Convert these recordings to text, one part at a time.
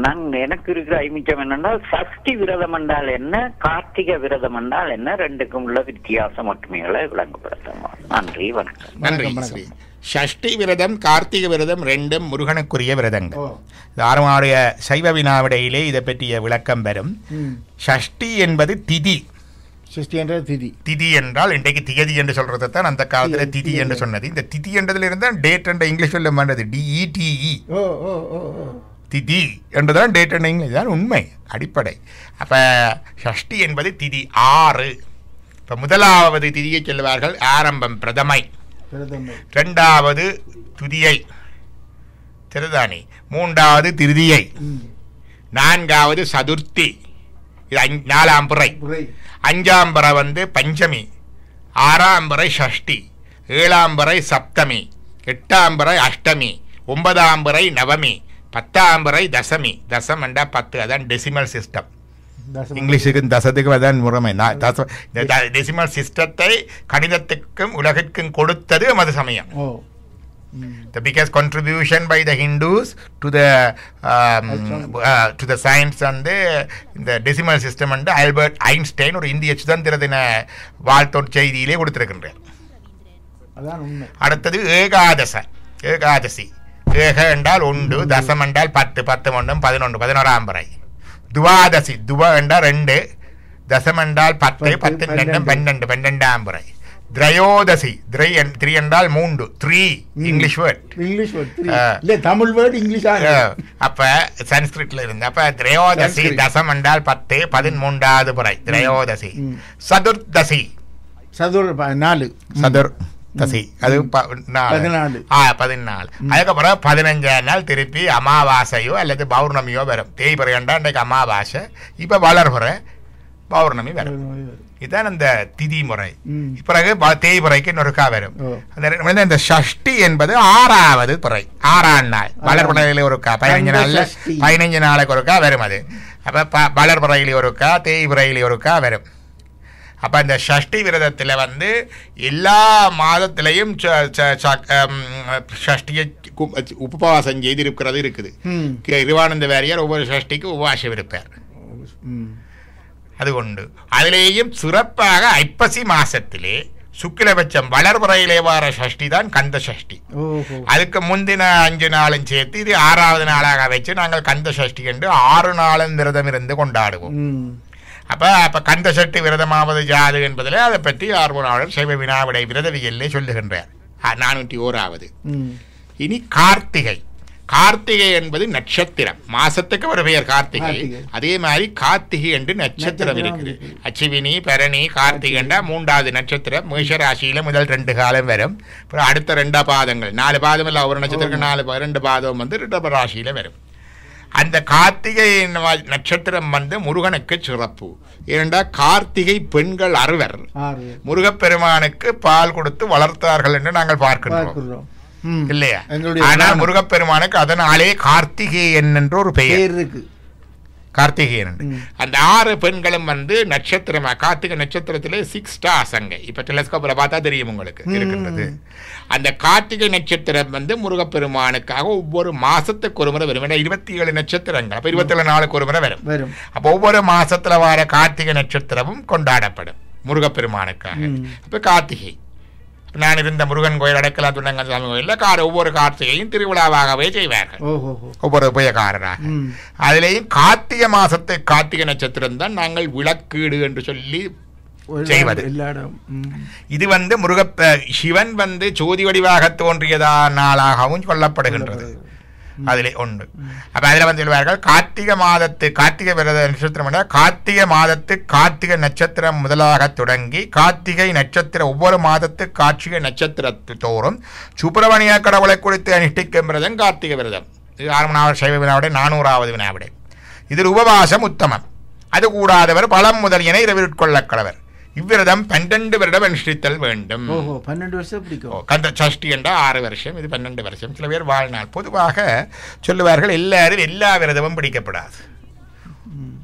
நான் எனக்கு இருக்கிற ஐமிச்சம் என்னென்றால் சஷ்டி விரதம் என்றால் என்ன கார்த்திகை விரதம் என்றால் என்ன ரெண்டுக்கும் உள்ள வித்தியாசம் மட்டுமைகளை விளங்கப்படுத்தும் நன்றி வணக்கம் நன்றி வணக்கம், ஸ்ரீ ஷஷ்டி விரதம் கார்த்திகை விரதம் ரெண்டும் முருகனுக்குரிய ஓ விரதங்கள் இது ஆறுமாடைய சைவ வினாவிடையிலே இதை பற்றிய விளக்கம் பெறும் ம் ஷஷ்டி என்பது திதி சிருஷ்டி என்ற திதி திதி என்றால் இன்றைக்கு தியதி என்று சொல்றது தான் அந்த காலத்துல திதி, திதி திதி என்று சொன்னது இந்த திதி என்றதுல இருந்து டேட் என்ற இங்கிலீஷ் சொல்ல மாட்டது டிஇடிஇ ஓ ஓ ஓ ஓ திதி என்றுதான் டேட் என்ற இங்கிலீஷ் தான் உண்மை அடிப்படை அப்ப ஷஷ்டி என்பது திதி ஆறு இப்ப முதலாவது திதியை சொல்லுவார்கள் ஆரம்பம் பிரதமை பிரதமை ரெண்டாவது துதியை திருதானி மூன்றாவது திருதியை ம் நான்காவது சதுர்த்தி இது அஞ்- நாலாம் பிறை புரை அஞ்சாம் பிறை வந்து பஞ்சமி ஆறாம் பிறை ஷஷ்டி ஏழாம் பிறை சப்தமி எட்டாம் பிறை அஷ்டமி ஒன்பதாம் பிறை நவமி பத்தாம் பிறை தசமி தசம் என்றா பத்து அதான் டெசிமல் சிஸ்டம் தசம இங்கிலீஷுக்கு தசத்துக்கு அதான் முறைமை நான் தச இந்த டெசிமல் சிஸ்டத்தை கணிதத்துக்கும் உலகிற்கும் கொடுத்தது மது சமயம் ஓ ம் the biggest contribution by the Hindus to the um, uh, to the science and the இந்த decimal system and Albert Einstein ஒரு இந்திய சுதந்திர தின வாழ்த்தோர் செய்தியிலே கொடுத்திருக்கின்றார் அதான் உண்மை அடுத்தது ஏகாதச ஏகாதசி ஏக என்றால் உண்டு தசம் என்றால் பத்து பத்து ஒன்றும் பதினொன்று பதினோராம் பிறை துவாதசி துவ என்றால் ரெண்டு தசம் என்றால் பத்து பத்து, பத்து ரெண்டும் பன்னெண்டு. பன்னெண்டு பன்னெண்டாம் பிறை திரையோதசி திரை என்- த்ரீ என்றால் மூன்று த்ரீ ம். இங்கிலீஷ் வேர்ட் இங்கிலீஷ் வேர்ட் ஆ. இல்ல தமிழ் வேர்ட் இங்கிலீஷ் ஆ அப்ப சன்ஸ்கிரிட்ல இருந்து அப்ப திரையோதசி சன்ஸ்கிரிட். தசம் என்றால் பத்து பதிமூன்றாவது புறை திரையோதசி ம். சதுர்தசி சதுர் ப- நாலு ம். சதுர் தசி அது ப- நாலு. பதினாலு. ஆ பதினாலு அதுக்கப்புறம் பதினஞ்சாம் நாள் திருப்பி அமாவாசையோ அல்லது பௌர்ணமியோ வரும் தேய்பிறை கண்டா இன்றைக்கு அமாவாசை இப்ப வளர்புறை பௌர்ணமி வரும் இதுதான் அந்த திதி முறை ம். பிறகு ப- தேய்பிறைக்கு நொறுக்கா வரும் ஓ. அந்த ரெண்டு- வந்து இந்த ஷஷ்டி என்பது ஆறாவது பிறை ஆறாம் நாள் வளர்பிறையில ஒருக்கா பதினஞ்சு கந்த நாள்ல சஷ்டி. பதினஞ்சு நாளைக்கு ஒருக்கா வரும் அது அப்ப ப- வளர்பிறையில ஒருக்கா தேய்பிறையில ஒருக்கா வரும் அப்ப இந்த ஷஷ்டி விரதத்துல வந்து எல்லா மாதத்திலையும் ச- ச- ச- ஹம், ஷஷ்டியை கு- உபவாசம் செய்து இருக்கிறது இருக்குது ம். இருவானந்த வாரியார் ஒவ்வொரு ஷஷ்டிக்கு உபவாசம் இருப்பார் ம். அது உண்டு அதிலேயும் சிறப்பாக ஐப்பசி மாசத்திலே சுக்கிலபட்சம் வளர்புறையிலே வார சஷ்டி தான் கந்த சஷ்டி ஓஹோ அதுக்கு முந்தின அஞ்சு நாளும் சேர்த்து இது ஆறாவது நாளாக வச்சு நாங்கள் கந்த சஷ்டி என்று ஆறு நாளும் விரதம் இருந்து கொண்டாடுவோம் ம். அப்ப அப்ப கந்த சஷ்டி விரதமாவது ஜாது என்பதில் அதை பற்றி ஆர்வனாளர் சைவ வினாவிடை விரதவியல்லே சொல்லுகின்றார் ஆ, நானூற்றி ஓராவது ம். இனி கார்த்திகை கார்த்திகை என்பது நட்சத்திரம் மாசத்துக்கு ஒரு பெயர் கார்த்திகை கார்த்திகை. அதே மாதிரி கார்த்திகை என்று நட்சத்திரம் நட்சத்திரம் இருக்குது இருக்குது. அச்சிவினி பரணி கார்த்திகண்டா மூன்றாவது நட்சத்திரம் மேஷராசியில முதல் ரெண்டு காலம் வரும் அப்புறம் அடுத்த ரெண்டா பாதங்கள் நாலு பாதம் இல்ல ஒரு நட்சத்திரம் நாலு பா- ரெண்டு பாதம் வந்து ரிஷப ராசியில வரும் அந்த கார்த்திகை நவ- நட்சத்திரம் வந்து முருகனுக்கு சிறப்பு ஏனென்றா கார்த்திகை பெண்கள் அறுவர் ஆறு முருகப்பெருமானுக்கு பால் கொடுத்து வளர்த்தார்கள் என்று நாங்கள் பார்க்கின்றோம் பார்க்கிறோம் ம். இல்லையா எங்களுடைய ஆனால் புராணம். முருகப்பெருமானுக்கு அதனாலே கார்த்திகேயன் என்ற ஒரு பெயர் பேர் இருக்கு கார்த்திகேயன் என்று. ம். அந்த ஆறு பெண்களும் வந்து நட்சத்திரமா கார்த்திகை நட்சத்திரத்திலே சிக்ஸ் ஸ்டார்ஸ் அங்க இப்ப டெலஸ்கோப்ல பார்த்தா தெரியும் உங்களுக்கு ம். இருக்கின்றது அந்த கார்த்திகை நட்சத்திரம் வந்து முருகப்பெருமானுக்காக ஒவ்வொரு மாசத்துக்கு ஒரு முறை வரும் ஏன்னா இருபத்தி ஏழு நட்சத்திரங்கள் அப்ப இருபத்தி ஏழு நாளுக்கு ஒரு முறை வரும் வரும் அப்போ ஒவ்வொரு மாசத்துல வர கார்த்திகை நட்சத்திரமும் கொண்டாடப்படும் முருகப்பெருமானுக்காக ம். அப்ப கார்த்திகை நான் இருந்த முருகன் கோயில் அடக்கலா துண்டங்கன் சாமி கோயிலில் கார் ஒவ்வொரு கார்த்திகையும் திருவிழாவாகவே செய்வார்கள் ஓஹோ ஒவ்வொரு உபயக்காரராக ம் அதிலேயும் கார்த்திகை மாசத்தை கார்த்திகை நட்சத்திரம் தான் நாங்கள் விளக்கீடு என்று சொல்லி ஒரு செய்வது. எல்லா இடம் ம். இது வந்து முருகப்ப சிவன் வந்து ஜோதி வடிவாக தோன்றியதா நாளாகவும் சொல்லப்படுகின்றது அதிலே உண்டு அப்ப அதுல வந்து சொல்வார்கள் கார்த்திகை மாதத்து கார்த்திகை விரத நட்சத்திரம் என்றால் கார்த்திகை மாதத்து கார்த்திகை நட்சத்திரம் முதலாக தொடங்கி கார்த்திகை நட்சத்திரம் ஒவ்வொரு மாதத்து கார்த்திகை நட்சத்திரத்து தோறும் சுப்பிரமணிய கடவுளை குறித்து அனுஷ்டிக்கும் விரதம் கார்த்திகை விரதம் இது ஆரம்பநாவ சைவ வினாவிடை நானூறாவது வினாவிடை இதில் உபவாசம் உத்தமம் அது கூடாதவர் பழம் முதலியனை இரவிற்கொள்ள கடவர் இவ்விரதம் பன்னெண்டு வருடம் அனுஷ்டித்தல் வேண்டும் ஓஹோ பன்னெண்டு வருஷம் ஓ, பிடிக்கும் கந்த சஷ்டி என்றால் ஆறு வருஷம் இது பன்னெண்டு வருஷம் சில பேர் வாழ்நாள் பொதுவாக சொல்லுவார்கள் எல்லாரும் எல்லா விரதமும் பிடிக்கப்படாது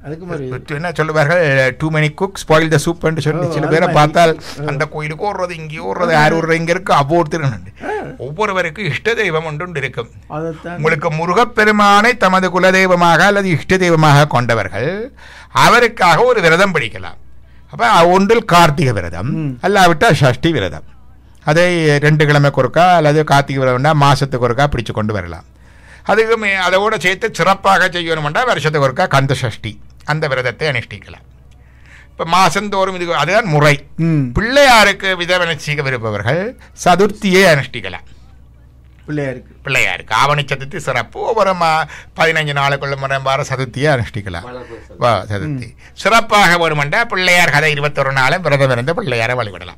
அதுக்கு மாதிரி என்ன சொல்லுவார்கள் too many cook spoil the soup என்று சொல்லி ஓ, சில அது பேரை மாதிரி. பார்த்தால் ஓ. அந்த கோயிலுக்கு ஓடுறது இங்கே ஓடுறது யார் ஓடுறது இங்கே இருக்கு அவ்வளோ ஒருத்தர் ஒவ்வொருவருக்கும் இஷ்ட தெய்வம் ஒன்று ஒன்று இருக்கும் அதைத்தான் உங்களுக்கு முருகப்பெருமானை தமது குலதெய்வமாக அல்லது இஷ்ட தெய்வமாக கொண்டவர்கள் அவருக்காக ஒரு விரதம் பிடிக்கலாம் அப்ப ஒன்றில் கார்த்திகை விரதம் ம். அல்லாவிட்டால் சஷ்டி விரதம் அதை ரெண்டு கிழமைக்கு ஒருக்கா அல்லது கார்த்திகை விரதம்னா மாசத்துக்கு ஒருக்கா பிடிச்சு கொண்டு வரலாம் அதுக்கு மே- அதோட சேர்த்து சிறப்பாக செய்யணும்னா வருஷத்துக்கு ஒருக்கா கந்த சஷ்டி அந்த விரதத்தை அனுஷ்டிக்கலாம் இப்போ மாசந்தோறும் இது அதுதான் முறை ம் பிள்ளையாருக்கு விதவனை செய்ய விருப்பவர்கள் சதுர்த்தியை அனுஷ்டிக்கலாம் பிள்ளையாருக்கு பிள்ளையாருக்கு ஆவணி சதுர்த்தி சிறப்பு ஒவ்வொரு மா பதினஞ்சு நாளுக்குள்ள முறை வார சதுர்த்தியை அனுஷ்டிக்கலாம் வா சதுர்த்தி சிறப்பாக வருமெண்டா பிள்ளையார் கதை இருபத்தொரு நாளும் விரதம் இருந்து பிள்ளையாரை வழிபடலாம்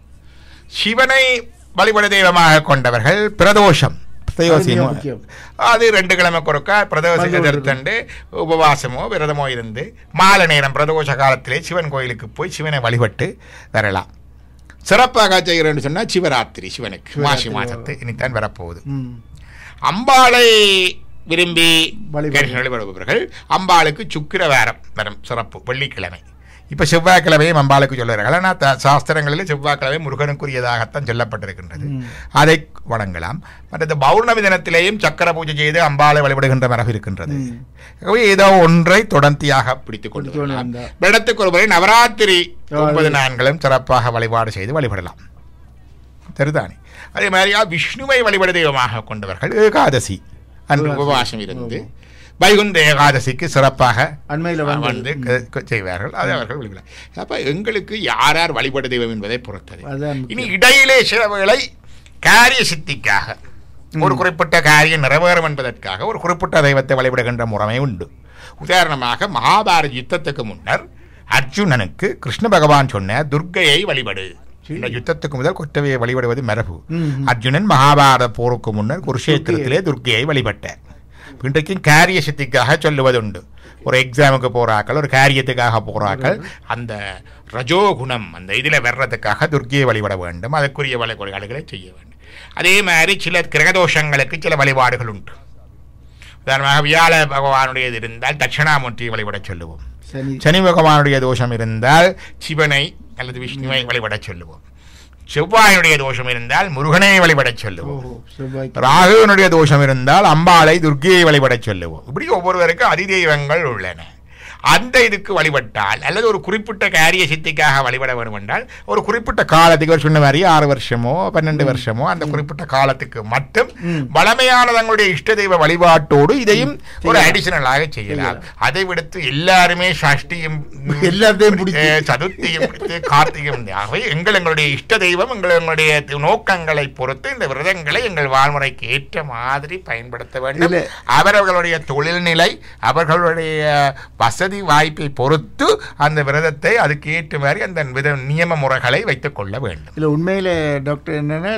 சிவனை வழிபட தெய்வமாக கொண்டவர்கள் பிரதோஷம் பிரதோஷம் மிக முக்கியம். அது ரெண்டு கிழமை கொடுக்கா பிரதோஷ வந்து எதிர்த்தண்டு உபவாசமோ விரதமோ இருந்து மாலை நேரம் பிரதோஷ காலத்திலே சிவன் கோயிலுக்கு போய் சிவனை வழிபட்டு வரலாம் சிறப்பாக செய்கிறேன்னு சொன்னால் சிவராத்திரி சிவனுக்கு மாசி சிவராத்திரி. மாசத்து இனித்தான் வரப்போகுது ம் அம்பாளை விரும்பி வழிபடு. வழிபடுபவர்கள் அம்பாளுக்கு சுக்கிரவாரம் வரும் சிறப்பு வெள்ளிக்கிழமை இப்போ செவ்வாய்க்கிழமையும் அம்பாளுக்கு சொல்லுவார்கள் ஆனால் த- சாஸ்திரங்களில் செவ்வாய்க்கிழமை முருகனுக்குரியதாகத்தான் சொல்லப்பட்டிருக்கின்றது ம். அதை வணங்கலாம் மற்றது பௌர்ணமி தினத்திலேயும் சக்கர பூஜை செய்து அம்பாளை வழிபடுகின்ற மரபு இருக்கின்றது ம். ஆகவே ஏதோ ஒன்றை தொடர்த்தியாக பிடித்துக் கொண்டு பிடித்துக் கொண்டு வரலாம் வந்தா. இடத்துக்கு ஒரு முறை நவராத்திரி ஆ, ஒன்பது அது- நான்களும் சிறப்பாக வழிபாடு செய்து வழிபடலாம் சரிதானே அதே மாதிரியா விஷ்ணுவை வழிபட தெய்வமாக கொண்டவர்கள் ஏகாதசி அன்று ஏகாதசி. உபவாசம் இருந்து வைகுந்த ஏகாதசிக்கு சிறப்பாக அண்மையில் வந்து வந்து க- க- செய்வார்கள் அதை அவர்கள் வழிபட அப்ப எங்களுக்கு யார் யார் வழிபட தெய்வம் என்பதை பொறுத்தது அதான் இனி முக்கியம். இடையிலே சில வேளை காரிய சித்திக்காக ஒரு குறிப்பிட்ட காரியம் நிறைவேறும் என்பதற்காக ஒரு குறிப்பிட்ட தெய்வத்தை வழிபடுகின்ற முறைமை உண்டு உதாரணமாக மகாபாரத யுத்தத்துக்கு முன்னர் அர்ஜுனனுக்கு கிருஷ்ண பகவான் சொன்ன துர்க்கையை வழிபடு இந்த யுத்தத்துக்கு முதல் கொற்றவையை வழிபடுவது மரபு ம். அர்ஜுனன் மகாபாரத போருக்கு முன்னர் குருஷேத்திரத்திலே துர்க்கையை வழிபட்டார் இன்றைக்கும் காரிய சித்திக்காக சொல்லுவதுண்டு ஒரு எக்ஸாமுக்கு போறாக்கள் ஒரு காரியத்துக்காக போறாக்கள் அந்த ரஜோகுணம் அந்த இதில் வர்றதுக்காக துர்க்கையை வழிபட வேண்டும் அதற்குரிய வழிபாடுகளை செய்ய வேண்டும் அதே மாதிரி சில கிரகதோஷங்களுக்கு சில வழிபாடுகள் உண்டு உதாரணமாக வியாழ பகவானுடையது இருந்தால் தட்சிணாமூர்த்தியை வழிபடச் சொல்லுவோம் சனி சனி பகவானுடைய தோஷம் இருந்தால் சிவனை அல்லது விஷ்ணுவை வழிபடச் சொல்லுவோம் செவ்வாயுடைய தோஷம் இருந்தால் முருகனை வழிபடச் சொல்லுவோம் ஓஹோ செவ்வாய் ராகுவனுடைய தோஷம் இருந்தால் அம்பாளை துர்க்கையை வழிபடச் சொல்லுவோம் இப்படி ஒவ்வொருவருக்கும் அதிதெய்வங்கள் உள்ளன அந்த இதுக்கு வழிபட்டால் அல்லது ஒரு குறிப்பிட்ட காரிய சித்திக்காக வழிபட வேண்டும் என்றால் ஒரு குறிப்பிட்ட காலத்துக்கு ஒரு சொன்ன மாதிரி ஆறு வருஷமோ பன்னெண்டு வருஷமோ அந்த குறிப்பிட்ட காலத்துக்கு மட்டும் ம். வளமையான தங்களுடைய இஷ்ட தெய்வ வழிபாட்டோடு இதையும் ஒரு செய்யலாம். அடிஷனலாக செய்யலாம் அதை விடுத்து எல்லாருமே சஷ்டியும் எல்லாத்தையும் பிடிச்சு. அஹ், சதுர்த்தியும் பிடித்து கார்த்திகம் ஆகவே எங்கள் எங்களுடைய இஷ்ட தெய்வம் எங்கள் எங்களுடைய நோக்கங்களை பொறுத்து இந்த விரதங்களை எங்கள் வாழ்முறைக்கு ஏற்ற மாதிரி பயன்படுத்த வேண்டும் இல்ல. அவரவர்களுடைய தொழில்நிலை அவர்களுடைய வசதி வாய்ப்பை பொறுத்து அந்த விரதத்தை அதுக்கு ஏற்ற மாதிரி அந்த வித நியம முறைகளை வைத்துக் கொள்ள வேண்டும் இல்லை உண்மையில் டாக்டர் என்னென்னா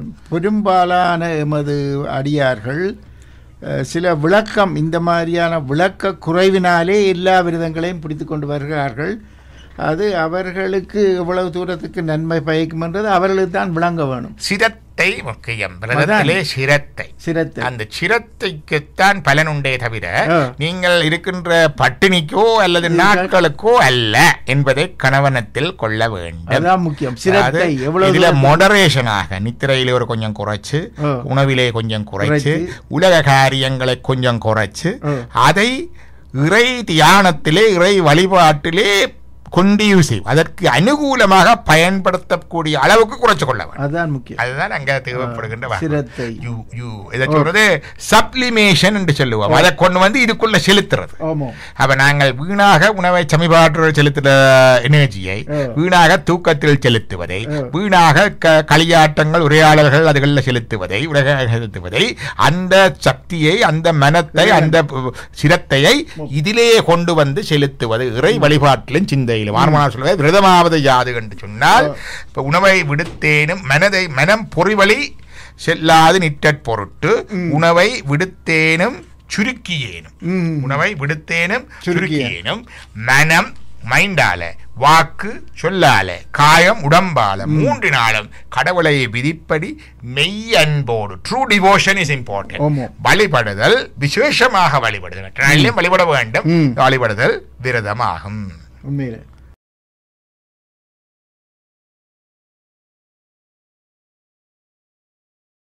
பெரும்பாலான எமது அடியார்கள் அஹ், சில விளக்கம் இந்த மாதிரியான விளக்க குறைவினாலே எல்லா விரதங்களையும் பிடித்து கொண்டு வருகிறார்கள் அது அவர்களுக்கு எவ்வளவு தூரத்துக்கு நன்மை பயக்கும்ன்றது அவர்களுக்கு தான் விளங்க வேணும் சிரத்தை முக்கியம் விரதத்திலே சிரத்தை சிரத்தை அந்த சிரத்தைக்குத்தான் பலன் உண்டே தவிர ஆ. நீங்கள் இருக்கின்ற பட்டினிக்கோ அல்லது இதுக்கு- நாட்களுக்கோ அல்ல என்பதை கணவனத்தில் கொள்ள வேண்டும் அதான் முக்கியம் சிரத்தை அதாவது எவ்வளவு இதுல தூரத்துக்கு- மொடரேஷனாக நித்திரையிலே ஒரு கொஞ்சம் குறைச்சு ஆ. உணவிலே கொஞ்சம் குறைச்சு குறைச்சு. உலக காரியங்களை கொஞ்சம் குறைச்சு ஆ. அதை இறை தியானத்திலே இறை வழிபாட்டிலே கொண்டியூ செய்யும் அதற்கு அனுகூலமாக பயன்படுத்தக்கூடிய அளவுக்கு குறைச்சு கொள்ள வேண்டும் அதான் முக்கியம் அதுதான் அங்க தேவைப்படுகின்ற வார்த்தை. சிரத்தை யூ யூ இதை சொல்றது சப்ளிமேஷன் என்று சொல்லுவோம் அதை கொண்டு வந்து இதுக்குள்ள செலுத்துறது ஆமாம் அப்ப நாங்கள் வீணாக உணவை சமிபாற்ற செலுத்துற எனர்ஜியை ஆ. வீணாக தூக்கத்தில் செலுத்துவதை ஆ. வீணாக க- களியாட்டங்கள் உரையாடல்கள் அதுகளில் செலுத்துவதை உலக செலுத்துவதை அந்த சக்தியை அந்த மனத்தை அந்த ப- சிரத்தையை இதிலே கொண்டு வந்து செலுத்துவது இறை வழிபாட்டிலும் சிந்தையிலும் ஆர்மனா சொல்வது விரதமாவது யாது என்று சொன்னால் இப்ப உணவை விடுத்தேனும் மனதை மனம் பொறிவழி செல்லாது நிற்றற் பொருட்டு உணவை விடுத்தேனும் சுருக்கியேனும் ம் உணவை விடுத்தேனும் சுருக்கிய. சுருக்கியேனும் மனம் மைண்டால வாக்கு சொல்லால காயம் உடம்பால மூன்றினாலும் கடவுளை விதிப்படி மெய் அன்போடு ட்ரூ டிவோஷன் இஸ் இம்பார்ட்டன்ட் ஆமா. வழிபடுதல் விசேஷமாக வழிபடுதல் மற்ற நாளிலும் வழிபட வேண்டும் ம். வழிபடுதல் விரதமாகும் உண்மையிலே